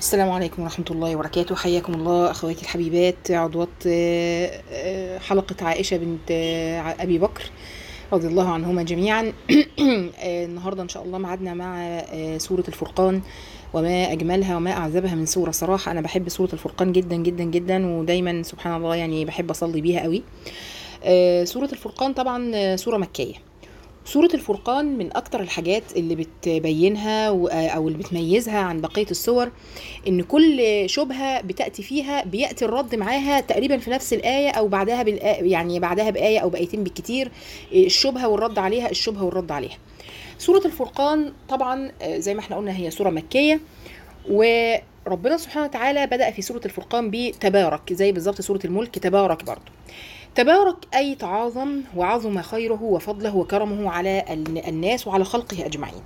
السلام عليكم ورحمة الله وبركاته حياكم الله أخواتي الحبيبات عضوات آه، آه، حلقة عائشة بنت آه، أبي بكر رضي الله عنهما جميعا آه، النهاردة إن شاء الله معادنا مع آه، سورة الفرقان وما أجملها وما أعذبها من سورة صراحة أنا بحب سورة الفرقان جدا جدا جدا ودايما سبحان الله يعني بحب أصلي بيها قوي آه، سورة الفرقان طبعا آه، سورة مكية سورة الفرقان من أكتر الحاجات اللي بتبينها و- أو اللي بتميزها عن بقية السور إن كل شبهة بتأتي فيها بيأتي الرد معاها تقريبا في نفس الآية أو بعدها بالآية يعني بعدها بآية أو بآيتين بالكتير الشبهة والرد عليها الشبهة والرد عليها سورة الفرقان طبعا آه، زي ما احنا قلنا هي سورة مكية وربنا سبحانه وتعالى بدأ في سورة الفرقان بتبارك زي بالظبط سورة الملك تبارك برضو تبارك أي تعاظم وعظم خيره وفضله وكرمه على ال- الناس وعلى خلقه أجمعين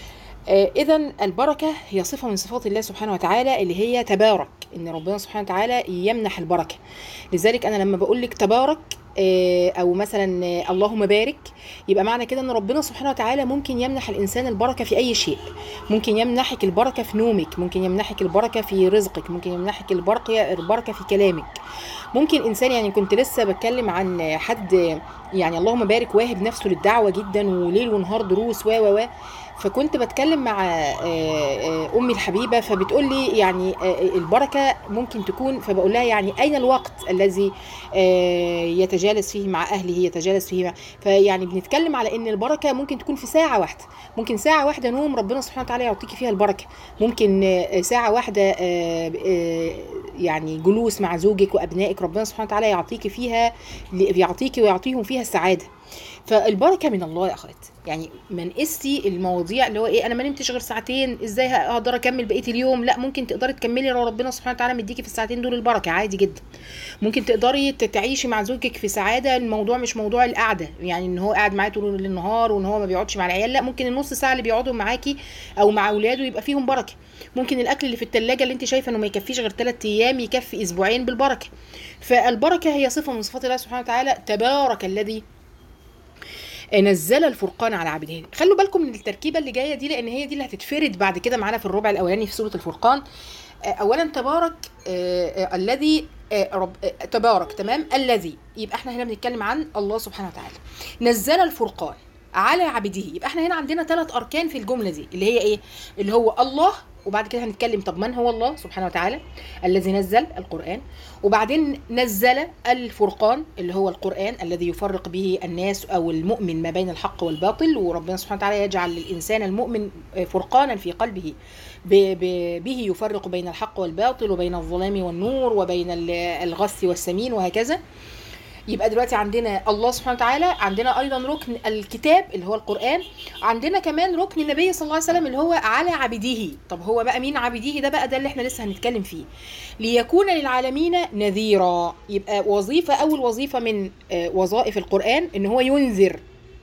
إذا البركة هي صفة من صفات الله سبحانه وتعالى اللي هي تبارك إن ربنا سبحانه وتعالى يمنح البركة لذلك أنا لما بقول لك تبارك آه، أو مثلا آه، اللهم بارك يبقى معنى كده إن ربنا سبحانه وتعالى ممكن يمنح الإنسان البركة في أي شيء ممكن يمنحك البركة في نومك ممكن يمنحك البركة في رزقك ممكن يمنحك البركة البركة في كلامك ممكن انسان يعني كنت لسه بتكلم عن حد يعني اللهم بارك واهب نفسه للدعوه جدا وليل ونهار دروس و و و فكنت بتكلم مع آه، آه، امي الحبيبه فبتقول لي يعني آه، البركه ممكن تكون فبقول لها يعني اين الوقت الذي آه، يتجالس فيه مع اهله يتجالس فيه مع فيعني بنتكلم على ان البركه ممكن تكون في ساعه واحده ممكن ساعه واحده نوم ربنا سبحانه وتعالى يعطيكي فيها البركه ممكن آه، ساعه واحده آه، آه، يعني جلوس مع زوجك وابنائك ربنا سبحانه وتعالى يعطيكي فيها يعطيكي ويعطيهم فيها السعاده فالبركه من الله يا اخوات يعني ما نقستي المواضيع اللي هو ايه انا ما نمتش غير ساعتين ازاي هقدر اكمل بقيه اليوم لا ممكن تقدري تكملي لو ربنا سبحانه وتعالى مديكي في الساعتين دول البركه عادي جدا ممكن تقدري تعيشي مع زوجك في سعاده الموضوع مش موضوع القعده يعني ان هو قاعد معايا طول النهار وان هو ما بيقعدش مع العيال لا ممكن النص ساعه اللي بيقعدوا معاكي او مع اولاده يبقى فيهم بركه ممكن الاكل اللي في التلاجة اللي انت شايفه انه ما يكفيش غير 3 ايام يكفي اسبوعين بالبركه فالبركه هي صفه من صفات الله سبحانه وتعالى تبارك الذي نزل الفرقان على عبده خلوا بالكم من التركيبه اللي جايه دي لان هي دي اللي هتتفرد بعد كده معانا في الربع الاولاني في سوره الفرقان آه، اولا تبارك آه، آه، الذي آه، رب آه، تبارك تمام الذي يبقى احنا هنا بنتكلم عن الله سبحانه وتعالى نزل الفرقان على عبده يبقى احنا هنا عندنا ثلاث اركان في الجمله دي اللي هي ايه اللي هو الله وبعد كده هنتكلم طب من هو الله سبحانه وتعالى الذي نزل القرآن وبعدين نزل الفرقان اللي هو القرآن الذي يفرق به الناس أو المؤمن ما بين الحق والباطل وربنا سبحانه وتعالى يجعل للإنسان المؤمن فرقانا في قلبه ب- ب- به يفرق بين الحق والباطل وبين الظلام والنور وبين ال- الغث والسمين وهكذا يبقى دلوقتي عندنا الله سبحانه وتعالى عندنا ايضا ركن الكتاب اللي هو القران عندنا كمان ركن النبي صلى الله عليه وسلم اللي هو على عبده طب هو بقى مين عبده ده بقى ده اللي احنا لسه هنتكلم فيه ليكون للعالمين نذيرا يبقى وظيفه اول وظيفه من آه، وظائف القران ان هو ينذر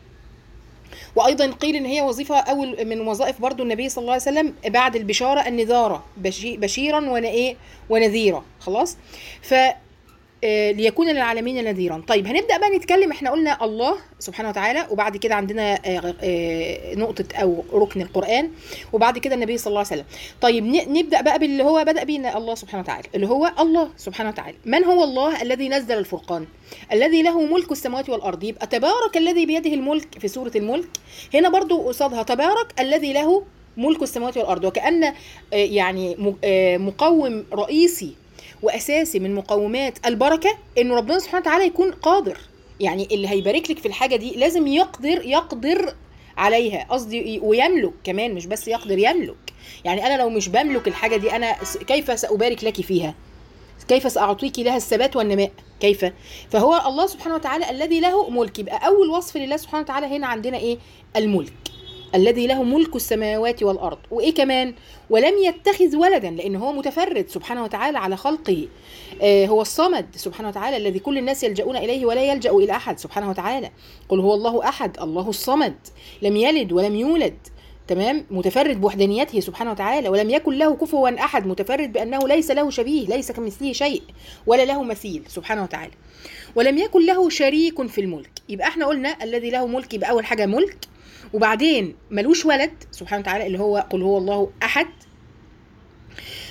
وايضا قيل ان هي وظيفه اول من وظائف برضو النبي صلى الله عليه وسلم بعد البشاره النذاره بشي- بشيرا ون ايه ونذيرا خلاص ف آه، ليكون للعالمين نذيرا طيب هنبدا بقى نتكلم احنا قلنا الله سبحانه وتعالى وبعد كده عندنا آه، آه، نقطه او ركن القران وبعد كده النبي صلى الله عليه وسلم طيب ن- نبدا بقى باللي هو بدا بيه الله سبحانه وتعالى اللي هو الله سبحانه وتعالى من هو الله الذي نزل الفرقان الذي له ملك السماوات والارض يبقى تبارك الذي بيده الملك في سوره الملك هنا برضو قصادها تبارك الذي له ملك السماوات والارض وكان آه، يعني م- آه، مقوم رئيسي واساسي من مقومات البركه انه ربنا سبحانه وتعالى يكون قادر يعني اللي هيبارك لك في الحاجه دي لازم يقدر يقدر عليها قصدي ويملك كمان مش بس يقدر يملك يعني انا لو مش بملك الحاجه دي انا س- كيف سابارك لك فيها كيف ساعطيك لها الثبات والنماء كيف فهو الله سبحانه وتعالى الذي له ملك يبقى اول وصف لله سبحانه وتعالى هنا عندنا ايه الملك الذي له ملك السماوات والارض وايه كمان ولم يتخذ ولدا لان هو متفرد سبحانه وتعالى على خلقه آه هو الصمد سبحانه وتعالى الذي كل الناس يلجؤون اليه ولا يلجا الى احد سبحانه وتعالى قل هو الله احد الله الصمد لم يلد ولم يولد تمام متفرد بوحدانيته سبحانه وتعالى ولم يكن له كفوا احد متفرد بانه ليس له شبيه ليس كمثله شيء ولا له مثيل سبحانه وتعالى ولم يكن له شريك في الملك يبقى احنا قلنا الذي له ملك يبقى اول حاجه ملك وبعدين ملوش ولد سبحانه وتعالى اللي هو قل هو الله احد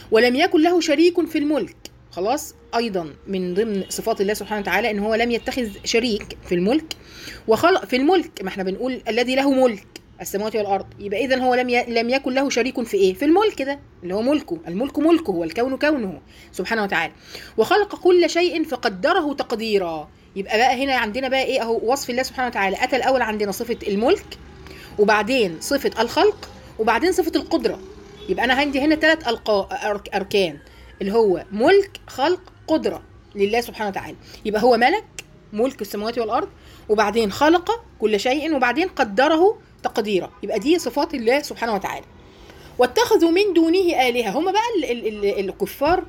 ولم يكن له شريك في الملك خلاص ايضا من ضمن صفات الله سبحانه وتعالى ان هو لم يتخذ شريك في الملك وخلق في الملك ما احنا بنقول الذي له ملك السماوات والارض يبقى اذا هو لم ي... لم يكن له شريك في ايه في الملك ده اللي هو ملكه الملك ملكه والكون كونه سبحانه وتعالى وخلق كل شيء فقدره تقديرا يبقى بقى هنا عندنا بقى ايه اهو وصف الله سبحانه وتعالى اتى الاول عندنا صفه الملك وبعدين صفه الخلق وبعدين صفه القدره يبقى انا عندي هنا ثلاث اركان اللي هو ملك خلق قدره لله سبحانه وتعالى يبقى هو ملك ملك السماوات والارض وبعدين خلق كل شيء وبعدين قدره تقديرا يبقى دي صفات الله سبحانه وتعالى واتخذوا من دونه آلهة هم بقى ال ال ال الكفار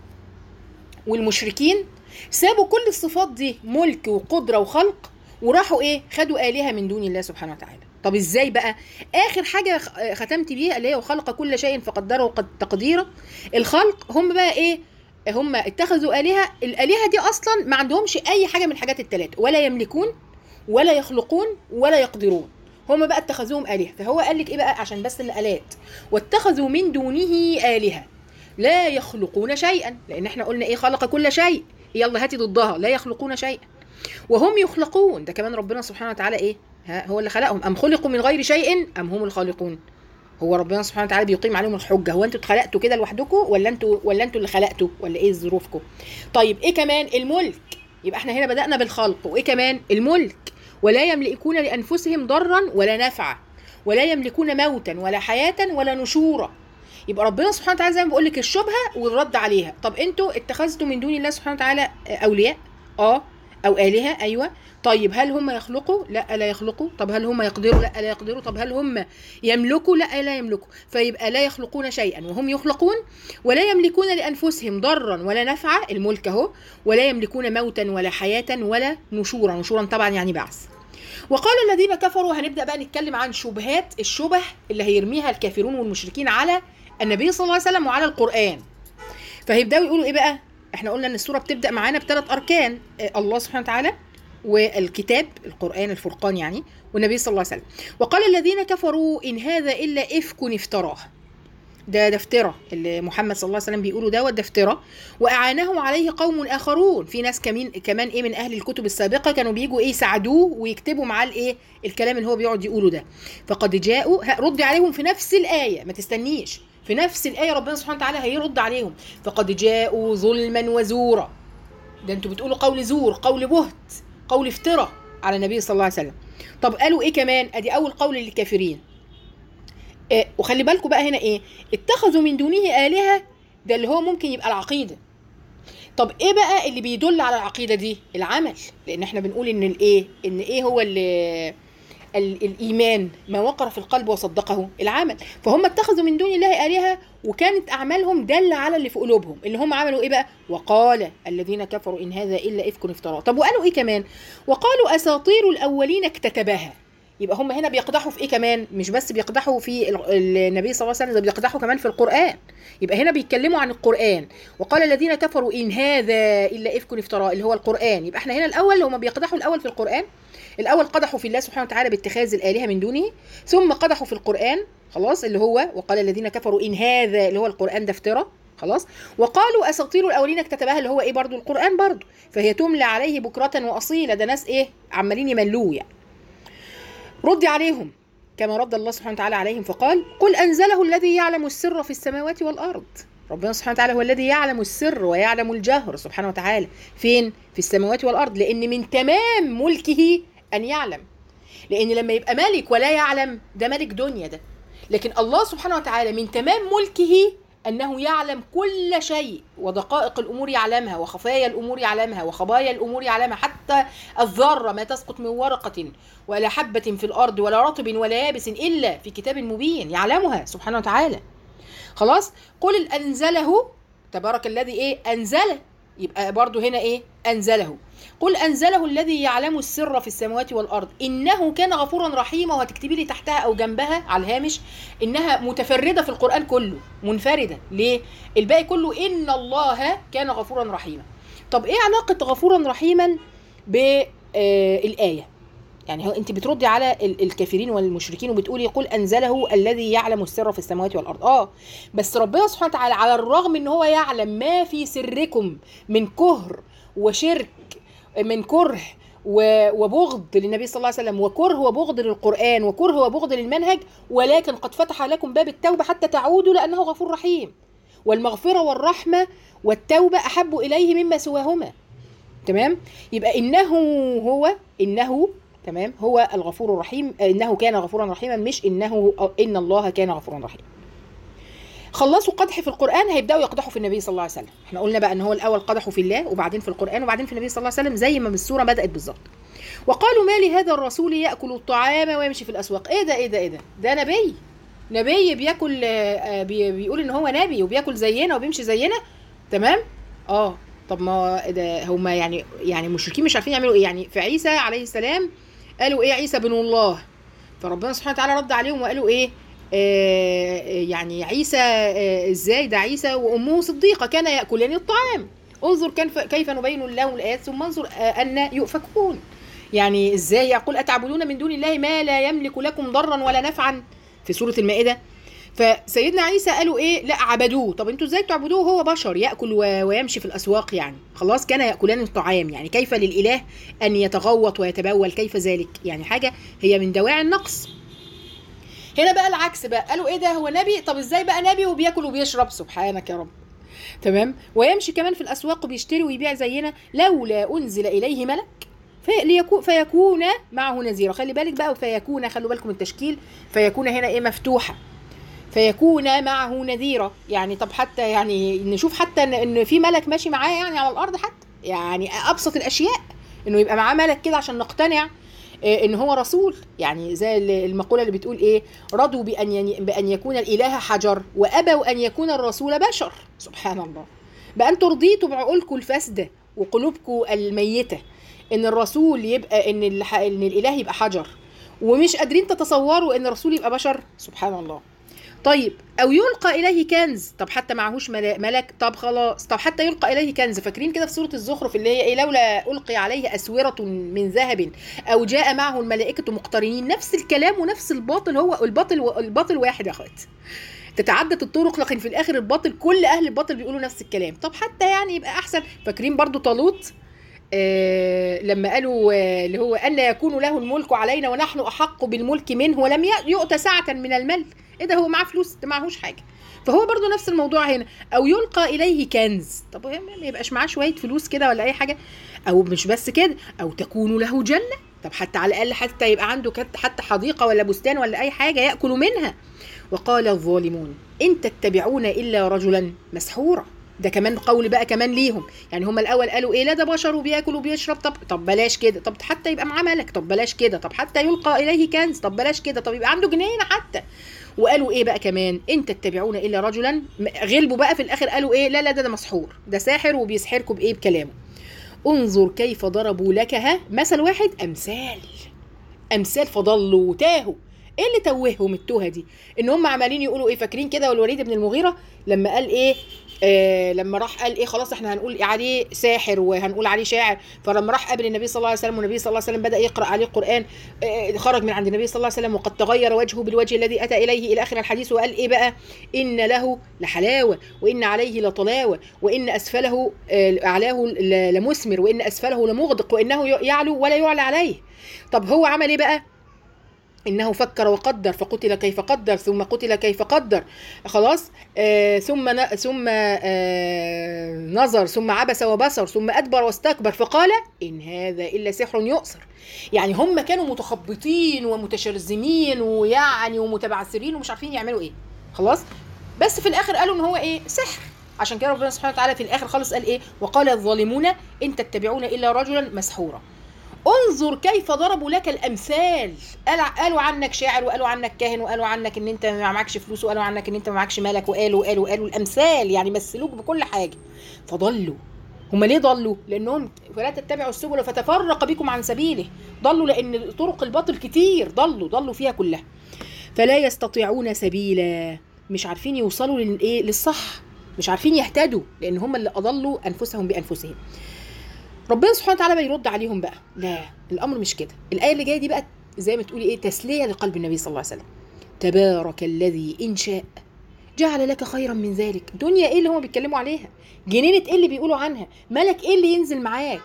والمشركين سابوا كل الصفات دي ملك وقدرة وخلق وراحوا ايه خدوا آلهة من دون الله سبحانه وتعالى طب ازاي بقى اخر حاجة ختمت بيها اللي هي وخلق كل شيء فقدره قد تقديرا الخلق هم بقى ايه هم اتخذوا آلهة الآلهة دي أصلا ما عندهمش أي حاجة من الحاجات الثلاث ولا يملكون ولا يخلقون ولا يقدرون هم بقى اتخذوهم آلهة فهو قال لك ايه بقى عشان بس الآلات واتخذوا من دونه آلهة لا يخلقون شيئا لأن احنا قلنا ايه خلق كل شيء يلا هاتي ضدها لا يخلقون شيئا وهم يخلقون ده كمان ربنا سبحانه وتعالى ايه ها هو اللي خلقهم أم خلقوا من غير شيء أم هم الخالقون هو ربنا سبحانه وتعالى بيقيم عليهم الحجه هو انتوا اتخلقتوا كده لوحدكم ولا انتوا ولا انتوا اللي خلقتوا ولا ايه ظروفكم طيب ايه كمان الملك يبقى احنا هنا بدانا بالخلق وايه كمان الملك ولا يملكون لانفسهم ضرا ولا نفعا ولا يملكون موتا ولا حياه ولا نشورا يبقى ربنا سبحانه وتعالى زي ما بقول لك الشبهه والرد عليها طب انتوا اتخذتوا من دون الله سبحانه وتعالى اولياء اه او الهه ايوه طيب هل هم يخلقوا لا لا يخلقوا طب هل هم يقدروا لا لا يقدروا طب هل هم يملكوا لا لا يملكوا فيبقى لا يخلقون شيئا وهم يخلقون ولا يملكون لانفسهم ضرا ولا نفعا الملك اهو ولا يملكون موتا ولا حياه ولا نشورا نشورا طبعا يعني بعث وقال الذين كفروا هنبدا بقى نتكلم عن شبهات الشبه اللي هيرميها الكافرون والمشركين على النبي صلى الله عليه وسلم وعلى القران فهيبداوا يقولوا ايه بقى احنا قلنا ان السوره بتبدا معانا بثلاث اركان الله سبحانه وتعالى والكتاب القرآن الفرقان يعني والنبي صلى الله عليه وسلم وقال الذين كفروا إن هذا إلا إفك افتراه ده دفترة اللي محمد صلى الله عليه وسلم بيقولوا دوت دفترة وأعانه عليه قوم آخرون في ناس كمان كمان إيه من أهل الكتب السابقة كانوا بيجوا إيه يساعدوه ويكتبوا معاه الإيه الكلام اللي هو بيقعد يقوله ده فقد جاءوا رد عليهم في نفس الآية ما تستنيش في نفس الآية ربنا سبحانه وتعالى هيرد عليهم فقد جاءوا ظلما وزورا ده انتوا بتقولوا قول زور قول بهت قول افتراء على النبي صلى الله عليه وسلم طب قالوا ايه كمان ادي اول قول للكافرين إيه وخلي بالكم بقى هنا ايه اتخذوا من دونه الهه ده اللي هو ممكن يبقى العقيده طب ايه بقى اللي بيدل على العقيده دي العمل لان احنا بنقول ان الايه ان ايه هو اللي الايمان ما وقر في القلب وصدقه العمل فهم اتخذوا من دون الله الهه وكانت اعمالهم داله على اللي في قلوبهم اللي هم عملوا ايه بقى وقال الذين كفروا ان هذا الا افك افتراه طب وقالوا ايه كمان وقالوا اساطير الاولين اكتتبها يبقى هم هنا بيقدحوا في ايه كمان مش بس بيقدحوا في النبي صلى الله عليه وسلم ده بيقدحوا كمان في القران يبقى هنا بيتكلموا عن القران وقال الذين كفروا ان هذا الا افك افتراء اللي هو القران يبقى احنا هنا الاول هم بيقدحوا الاول في القران الاول قدحوا في الله سبحانه وتعالى باتخاذ الالهه من دونه ثم قدحوا في القران خلاص اللي هو وقال الذين كفروا ان هذا اللي هو القران ده افتراء خلاص وقالوا اساطير الاولين اكتتبها اللي هو ايه برضو القران برضو فهي تملى عليه بكره واصيلا ده ناس ايه عمالين يملوه يعني ردي عليهم كما رد الله سبحانه وتعالى عليهم فقال قل انزله الذي يعلم السر في السماوات والارض ربنا سبحانه وتعالى هو الذي يعلم السر ويعلم الجهر سبحانه وتعالى فين في السماوات والارض لان من تمام ملكه ان يعلم لان لما يبقى ملك ولا يعلم ده ملك دنيا ده لكن الله سبحانه وتعالى من تمام ملكه انه يعلم كل شيء ودقائق الامور يعلمها وخفايا الامور يعلمها وخبايا الامور يعلمها حتى الذره ما تسقط من ورقه ولا حبه في الارض ولا رطب ولا يابس الا في كتاب مبين يعلمها سبحانه وتعالى خلاص قل انزله تبارك الذي ايه انزله يبقى برضو هنا ايه انزله قل انزله الذي يعلم السر في السماوات والارض انه كان غفورا رحيما وهتكتبي لي تحتها او جنبها على الهامش انها متفرده في القران كله منفرده ليه الباقي كله ان الله كان غفورا رحيما طب ايه علاقه غفورا رحيما بالايه يعني هو انت بتردي على ال- الكافرين والمشركين وبتقولي قل انزله الذي يعلم السر في السماوات والارض اه بس ربنا سبحانه وتعالى على الرغم ان هو يعلم ما في سركم من كهر وشرك من كره و- وبغض للنبي صلى الله عليه وسلم وكره وبغض للقرآن وكره وبغض للمنهج ولكن قد فتح لكم باب التوبة حتى تعودوا لأنه غفور رحيم والمغفرة والرحمة والتوبة أحب إليه مما سواهما تمام يبقى إنه هو إنه تمام هو الغفور الرحيم آه، إنه كان غفورا رحيما مش إنه أو إن الله كان غفورا رحيما خلصوا قدح في القرآن هيبدأوا يقدحوا في النبي صلى الله عليه وسلم احنا قلنا بقى ان هو الأول قدحوا في الله وبعدين في القرآن وبعدين في النبي صلى الله عليه وسلم زي ما السورة بدأت بالظبط وقالوا ما لهذا الرسول يأكل الطعام ويمشي في الأسواق ايه ده ايه ده ايه ده ده نبي نبي بياكل آه، آه، بي- بيقول ان هو نبي وبياكل زينا وبيمشي زينا تمام اه طب ما ده هما يعني يعني المشركين مش عارفين يعملوا ايه يعني في عيسى عليه السلام قالوا ايه عيسى بن الله فربنا سبحانه وتعالى رد عليهم وقالوا ايه آه يعني عيسى آه ازاي ده عيسى وامه صديقه كان ياكلان الطعام انظر كيف كيف نبين لهم الايات ثم انظر آه ان يؤفكون يعني ازاي يقول اتعبدون من دون الله ما لا يملك لكم ضرا ولا نفعا في سوره المائده فسيدنا عيسى قالوا ايه لا عبدوه طب انتوا ازاي تعبدوه هو بشر ياكل و- ويمشي في الاسواق يعني خلاص كان ياكلان الطعام يعني كيف للاله ان يتغوط ويتبول كيف ذلك يعني حاجه هي من دواعي النقص هنا بقى العكس بقى قالوا ايه ده هو نبي طب ازاي بقى نبي وبياكل وبيشرب سبحانك يا رب تمام ويمشي كمان في الاسواق وبيشتري ويبيع زينا لولا انزل اليه ملك في- ليكون فيكون معه نذيرا خلي بالك بقى فيكون خلوا بالكم التشكيل فيكون هنا ايه مفتوحه فيكون معه نذيرا يعني طب حتى يعني نشوف حتى ان إن في ملك ماشي معاه يعني على الارض حتى يعني ابسط الاشياء انه يبقى معاه ملك كده عشان نقتنع آه، ان هو رسول يعني زي ال- المقوله اللي بتقول ايه رضوا بان ين- بان يكون الاله حجر وابوا ان يكون الرسول بشر سبحان الله بقى انتوا رضيتوا بعقولكم الفاسده وقلوبكم الميته ان الرسول يبقى ان الح- ان الاله يبقى حجر ومش قادرين تتصوروا ان الرسول يبقى بشر سبحان الله طيب او يلقى اليه كنز طب حتى معهوش ملا- ملك طب خلاص طب حتى يلقى اليه كنز فاكرين كده في سوره الزخرف اللي هي ايه لولا القي عليه اسوره من ذهب او جاء معه الملائكه مقترنين نفس الكلام ونفس الباطل هو الباطل الباطل واحد يا اخوات تتعدد الطرق لكن في الاخر الباطل كل اهل الباطل بيقولوا نفس الكلام طب حتى يعني يبقى احسن فاكرين برضو طالوت آه لما قالوا آه اللي هو ان يكون له الملك علينا ونحن احق بالملك منه ولم ي- يؤت سعه من المال ايه ده هو معاه فلوس ده معهوش حاجه فهو برضو نفس الموضوع هنا او يلقى اليه كنز طب هو ما يبقاش معاه شويه فلوس كده ولا اي حاجه او مش بس كده او تكون له جنه طب حتى على الاقل حتى يبقى عنده كت- حتى حديقه ولا بستان ولا اي حاجه ياكل منها وقال الظالمون ان تتبعون الا رجلا مسحورا ده كمان قول بقى كمان ليهم يعني هم الاول قالوا ايه لا ده بشر وبياكل وبيشرب طب طب بلاش كده طب حتى يبقى معاه ملك طب بلاش كده طب حتى يلقى اليه كنز طب بلاش كده طب يبقى عنده جنينه حتى وقالوا ايه بقى كمان ان تتبعون الا رجلا م- غلبوا بقى في الاخر قالوا ايه لا لا ده, ده مسحور ده ساحر وبيسحركم بايه بكلامه انظر كيف ضربوا لك ها مثل واحد امثال امثال فضلوا وتاهوا ايه اللي توههم التوهه دي ان هم عمالين يقولوا ايه فاكرين كده والوليد بن المغيره لما قال ايه آه لما راح قال ايه خلاص احنا هنقول عليه ساحر وهنقول عليه شاعر فلما راح قابل النبي صلى الله عليه وسلم والنبي صلى الله عليه وسلم بدا يقرا عليه القران آه خرج من عند النبي صلى الله عليه وسلم وقد تغير وجهه بالوجه الذي اتى اليه الى اخر الحديث وقال ايه بقى ان له لحلاوه وان عليه لطلاوه وان اسفله آه اعلاه ل- لمثمر وان اسفله لمغدق وانه يعلو ولا يعلى عليه طب هو عمل ايه بقى انه فكر وقدر فقتل كيف قدر ثم قتل كيف قدر خلاص آه ثم ن... ثم آه نظر ثم عبس وبصر ثم ادبر واستكبر فقال ان هذا الا سحر يؤثر يعني هم كانوا متخبطين ومتشرذمين ويعني ومتبعثرين ومش عارفين يعملوا ايه خلاص بس في الاخر قالوا ان هو ايه سحر عشان كده ربنا سبحانه وتعالى في الاخر خالص قال ايه وقال الظالمون ان تتبعون الا رجلا مسحورا انظر كيف ضربوا لك الامثال قال قالوا عنك شاعر وقالوا عنك كاهن وقالوا عنك ان انت ما معكش فلوس وقالوا عنك ان انت ما معكش مالك وقالوا وقالوا وقالوا الامثال يعني مثلوك بكل حاجه فضلوا هم ليه ضلوا لانهم فلا تتبعوا السبل فتفرق بكم عن سبيله ضلوا لان طرق الباطل كتير ضلوا ضلوا فيها كلها فلا يستطيعون سبيلا مش عارفين يوصلوا للايه للصح مش عارفين يهتدوا لان هم اللي اضلوا انفسهم بانفسهم ربنا سبحانه وتعالى بقى يرد عليهم بقى لا الامر مش كده الايه اللي جايه دي بقى زي ما تقولي ايه تسليه لقلب النبي صلى الله عليه وسلم تبارك الذي ان شاء جعل لك خيرا من ذلك دنيا ايه اللي هم بيتكلموا عليها جنينه ايه اللي بيقولوا عنها ملك ايه اللي ينزل معاك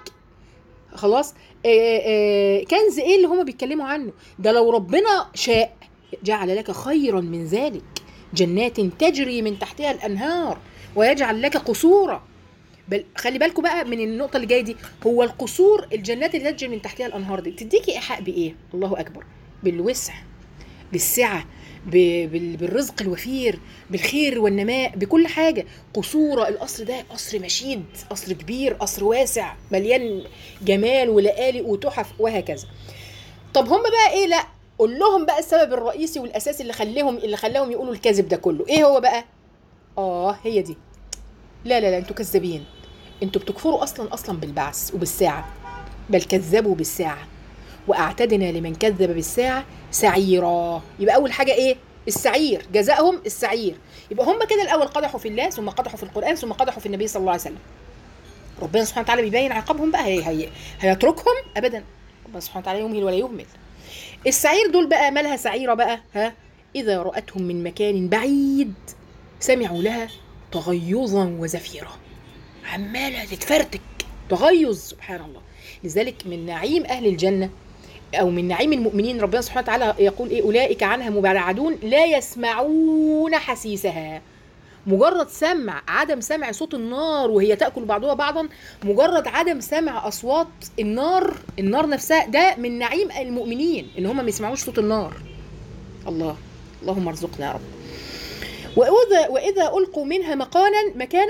خلاص آه آه كنز ايه اللي هم بيتكلموا عنه ده لو ربنا شاء جعل لك خيرا من ذلك جنات تجري من تحتها الانهار ويجعل لك قصورا بل خلي بالكم بقى من النقطه اللي جايه دي هو القصور الجنات اللي تجري من تحتها الانهار دي تديكي ايحاء بايه الله اكبر بالوسع بالسعه ب- بال- بالرزق الوفير بالخير والنماء بكل حاجه قصوره القصر ده قصر مشيد قصر كبير قصر واسع مليان جمال ولآلئ وتحف وهكذا طب هم بقى ايه لا قول لهم بقى السبب الرئيسي والاساسي اللي خليهم اللي خلاهم يقولوا الكذب ده كله ايه هو بقى اه هي دي لا لا لا انتوا كذابين انتوا بتكفروا اصلا اصلا بالبعث وبالساعه بل كذبوا بالساعه واعتدنا لمن كذب بالساعه سعيرا يبقى اول حاجه ايه السعير جزاءهم السعير يبقى هم كده الاول قدحوا في الله ثم قدحوا في القران ثم قدحوا في النبي صلى الله عليه وسلم ربنا سبحانه وتعالى بيبين عقابهم بقى هي هي هيتركهم ابدا ربنا سبحانه وتعالى يمهل ولا يهمل السعير دول بقى مالها سعيره بقى ها اذا راتهم من مكان بعيد سمعوا لها تغيظا وزفيرا عماله تتفرتك تغيظ سبحان الله لذلك من نعيم اهل الجنه او من نعيم المؤمنين ربنا سبحانه وتعالى يقول ايه اولئك عنها مبعدون لا يسمعون حسيسها مجرد سمع عدم سمع صوت النار وهي تاكل بعضها بعضا مجرد عدم سمع اصوات النار النار نفسها ده من نعيم المؤمنين ان هم ما يسمعوش صوت النار الله اللهم ارزقنا يا رب واذا واذا القوا منها مكانا مكانا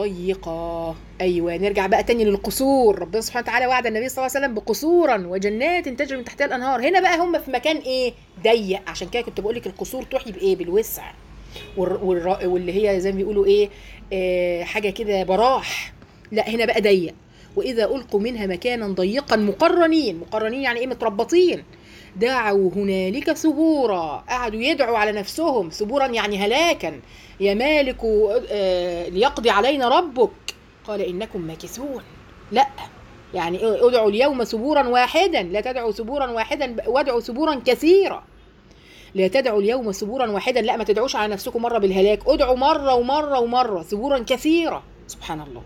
ضيقا ايوه نرجع بقى تاني للقصور ربنا سبحانه وتعالى وعد النبي صلى الله عليه وسلم بقصورا وجنات تجري من تحتها الانهار هنا بقى هم في مكان ايه ضيق عشان كده كنت بقول لك القصور تحيي بايه بالوسع والر- والر- واللي هي زي ما بيقولوا ايه آه حاجه كده براح لا هنا بقى ضيق واذا القوا منها مكانا ضيقا مقرنين مقرنين يعني ايه متربطين دعوا هنالك ثبورا قعدوا يدعوا على نفسهم ثبورا يعني هلاكا يا مالك آه، ليقضي علينا ربك قال انكم ماكثون لا يعني إيه؟ ادعوا اليوم ثبورا واحدا لا تدعوا ثبورا واحدا وادعوا ثبورا كثيرا لا تدعوا اليوم ثبورا واحدا لا ما تدعوش على نفسكم مره بالهلاك ادعوا مره ومره ومره ثبورا كثيرا سبحان الله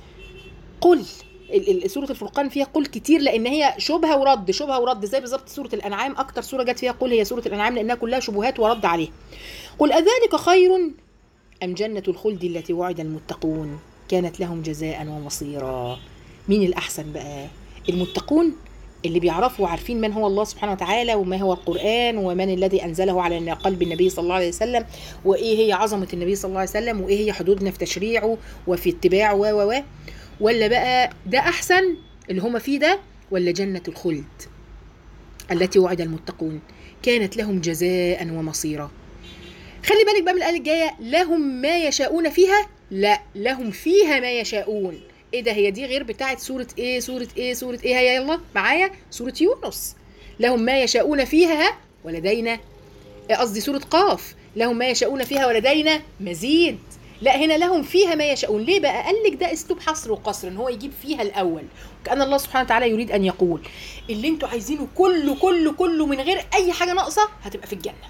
قل ال- ال- سوره الفرقان فيها قل كتير لان هي شبهه ورد شبهه ورد زي بالظبط سوره الانعام اكتر سوره جت فيها قل هي سوره الانعام لانها كلها شبهات ورد عليها قل اذلك خير ام جنه الخلد التي وعد المتقون كانت لهم جزاء ومصيرا مين الاحسن بقى المتقون اللي بيعرفوا وعارفين من هو الله سبحانه وتعالى وما هو القرآن ومن الذي أنزله على قلب النبي صلى الله عليه وسلم وإيه هي عظمة النبي صلى الله عليه وسلم وإيه هي حدودنا في تشريعه وفي اتباعه و و و ولا بقى ده أحسن اللي هما فيه ده ولا جنة الخلد التي وعد المتقون كانت لهم جزاء ومصيرا خلي بالك بقى من الآية الجاية لهم ما يشاءون فيها لا لهم فيها ما يشاءون ايه ده هي دي غير بتاعت سورة ايه سورة ايه سورة ايه هيا يلا معايا سورة يونس لهم ما يشاءون فيها ولدينا إيه قصدي سورة قاف لهم ما يشاءون فيها ولدينا مزيد لا هنا لهم فيها ما يشاءون ليه بقى قال لك ده اسلوب حصر وقصر ان هو يجيب فيها الاول كان الله سبحانه وتعالى يريد ان يقول اللي انتوا عايزينه كله كله كله من غير اي حاجه ناقصه هتبقى في الجنه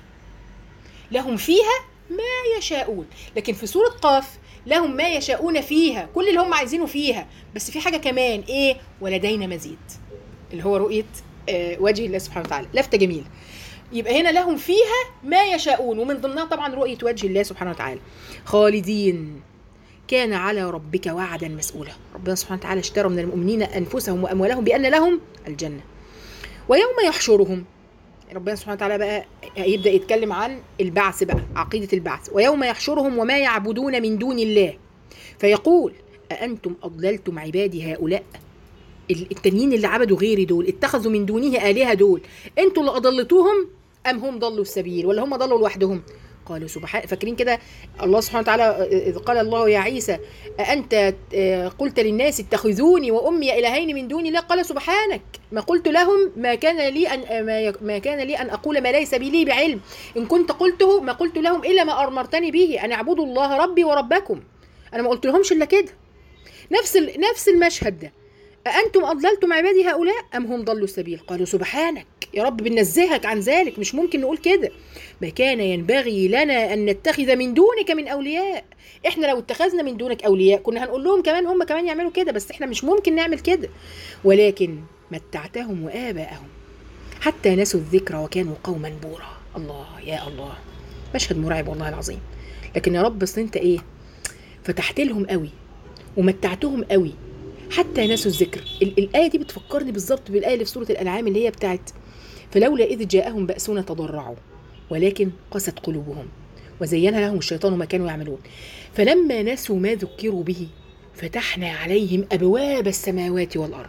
لهم فيها ما يشاءون لكن في سوره قاف لهم ما يشاءون فيها كل اللي هم عايزينه فيها بس في حاجه كمان ايه ولدينا مزيد اللي هو رؤيه آه وجه الله سبحانه وتعالى لفته جميله يبقى هنا لهم فيها ما يشاءون ومن ضمنها طبعا رؤيه وجه الله سبحانه وتعالى خالدين كان على ربك وعدا مسؤولا ربنا سبحانه وتعالى اشترى من المؤمنين انفسهم واموالهم بان لهم الجنه ويوم يحشرهم ربنا سبحانه وتعالى بقى يبدا يتكلم عن البعث بقى عقيده البعث ويوم يحشرهم وما يعبدون من دون الله فيقول أأنتم أضللتم عبادي هؤلاء التانيين اللي عبدوا غيري دول اتخذوا من دونه آلهة دول انتوا اللي أضلتوهم أم هم ضلوا السبيل ولا هم ضلوا لوحدهم قالوا سبحان فاكرين كده الله سبحانه وتعالى إذ قال الله يا عيسى أأنت قلت للناس اتخذوني وأمي إلهين من دوني لا قال سبحانك ما قلت لهم ما كان لي أن ما, ما كان لي أن أقول ما ليس بي لي بعلم إن كنت قلته ما قلت لهم إلا ما أمرتني به أن اعبدوا الله ربي وربكم أنا ما قلت لهمش إلا كده نفس نفس المشهد ده أأنتم أضللتم عبادي هؤلاء أم هم ضلوا السبيل قالوا سبحانك يا رب بنزهك عن ذلك مش ممكن نقول كده ما كان ينبغي لنا أن نتخذ من دونك من أولياء احنا لو اتخذنا من دونك أولياء كنا هنقول لهم كمان هم كمان يعملوا كده بس احنا مش ممكن نعمل كده ولكن متعتهم وآباءهم حتى نسوا الذكر وكانوا قوما بورا الله يا الله مشهد مرعب والله العظيم لكن يا رب اصل انت ايه فتحت لهم قوي ومتعتهم قوي حتى نسوا الذكر ال- الآية دي بتفكرني بالظبط بالآية اللي في سورة الأنعام اللي هي بتاعت فلولا إذ جاءهم بأسنا تضرعوا ولكن قست قلوبهم وزين لهم الشيطان ما كانوا يعملون فلما نسوا ما ذكروا به فتحنا عليهم أبواب السماوات والأرض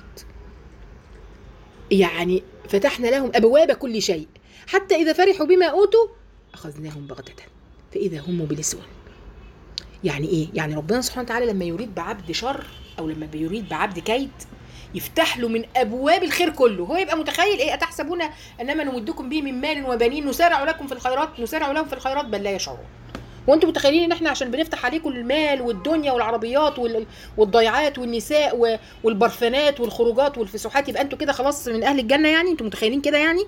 يعني فتحنا لهم أبواب كل شيء حتى إذا فرحوا بما أوتوا أخذناهم بغتة فإذا هم مبلسون يعني إيه؟ يعني ربنا سبحانه وتعالى لما يريد بعبد شر أو لما بيريد بعبد كيد يفتح له من ابواب الخير كله هو يبقى متخيل ايه اتحسبون انما نمدكم به من مال وبنين نسارع لكم في الخيرات نسارع لهم في الخيرات بل لا يشعرون وانتم متخيلين ان احنا عشان بنفتح عليكم المال والدنيا والعربيات وال- والضيعات والنساء و- والبرفانات والخروجات والفسحات يبقى انتوا كده خلاص من اهل الجنه يعني انتم متخيلين كده يعني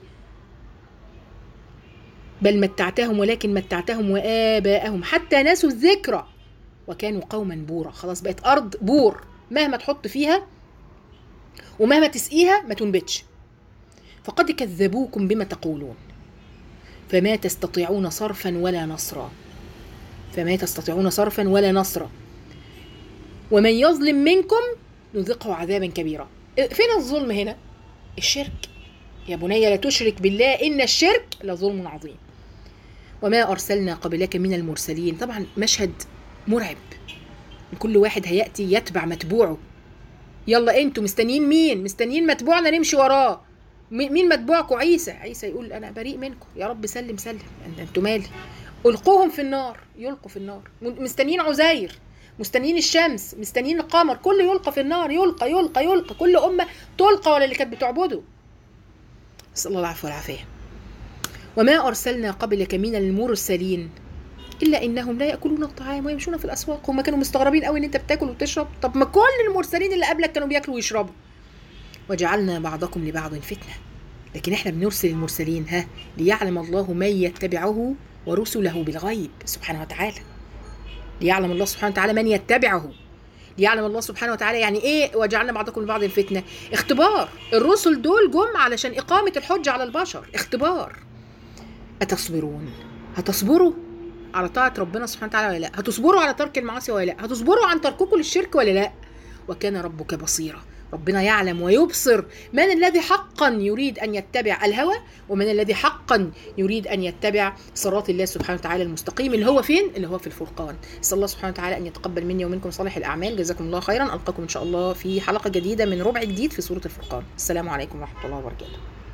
بل متعتهم ولكن متعتهم وآباءهم حتى نسوا الذكرى وكانوا قوما بورا خلاص بقت أرض بور مهما تحط فيها ومهما تسقيها ما تنبتش فقد كذبوكم بما تقولون فما تستطيعون صرفا ولا نصرا فما تستطيعون صرفا ولا نصرا ومن يظلم منكم نذقه عذابا كبيرا فين الظلم هنا الشرك يا بني لا تشرك بالله إن الشرك لظلم عظيم وما أرسلنا قبلك من المرسلين طبعا مشهد مرعب كل واحد هيأتي يتبع متبوعه يلا انتوا مستنيين مين مستنيين متبوعنا نمشي وراه م- مين متبوعكم عيسى عيسى يقول انا بريء منكم يا رب سلم سلم أنت- انتوا مالي القوهم في النار يلقوا في النار م- مستنيين عزير مستنيين الشمس مستنيين القمر كله يلقى في النار يلقى يلقى يلقى كل امه تلقى ولا اللي كانت بتعبده نسال الله العفو والعافيه وما ارسلنا قبلك من المرسلين الا انهم لا ياكلون الطعام ويمشون في الاسواق هم كانوا مستغربين قوي ان انت بتاكل وتشرب طب ما كل المرسلين اللي قبلك كانوا بياكلوا ويشربوا وجعلنا بعضكم لبعض فتنه لكن احنا بنرسل المرسلين ها ليعلم الله من يتبعه ورسله بالغيب سبحانه وتعالى ليعلم الله سبحانه وتعالى من يتبعه ليعلم الله سبحانه وتعالى يعني ايه وجعلنا بعضكم لبعض فتنه اختبار الرسل دول جم علشان اقامه الحجه على البشر اختبار اتصبرون هتصبروا على طاعة ربنا سبحانه وتعالى ولا لا هتصبروا على ترك المعاصي ولا لا هتصبروا عن ترككم للشرك ولا لا وكان ربك بصيرا ربنا يعلم ويبصر من الذي حقا يريد ان يتبع الهوى ومن الذي حقا يريد ان يتبع صراط الله سبحانه وتعالى المستقيم اللي هو فين اللي هو في الفرقان اسال الله سبحانه وتعالى ان يتقبل مني ومنكم صالح الاعمال جزاكم الله خيرا القاكم ان شاء الله في حلقه جديده من ربع جديد في سوره الفرقان السلام عليكم ورحمه الله وبركاته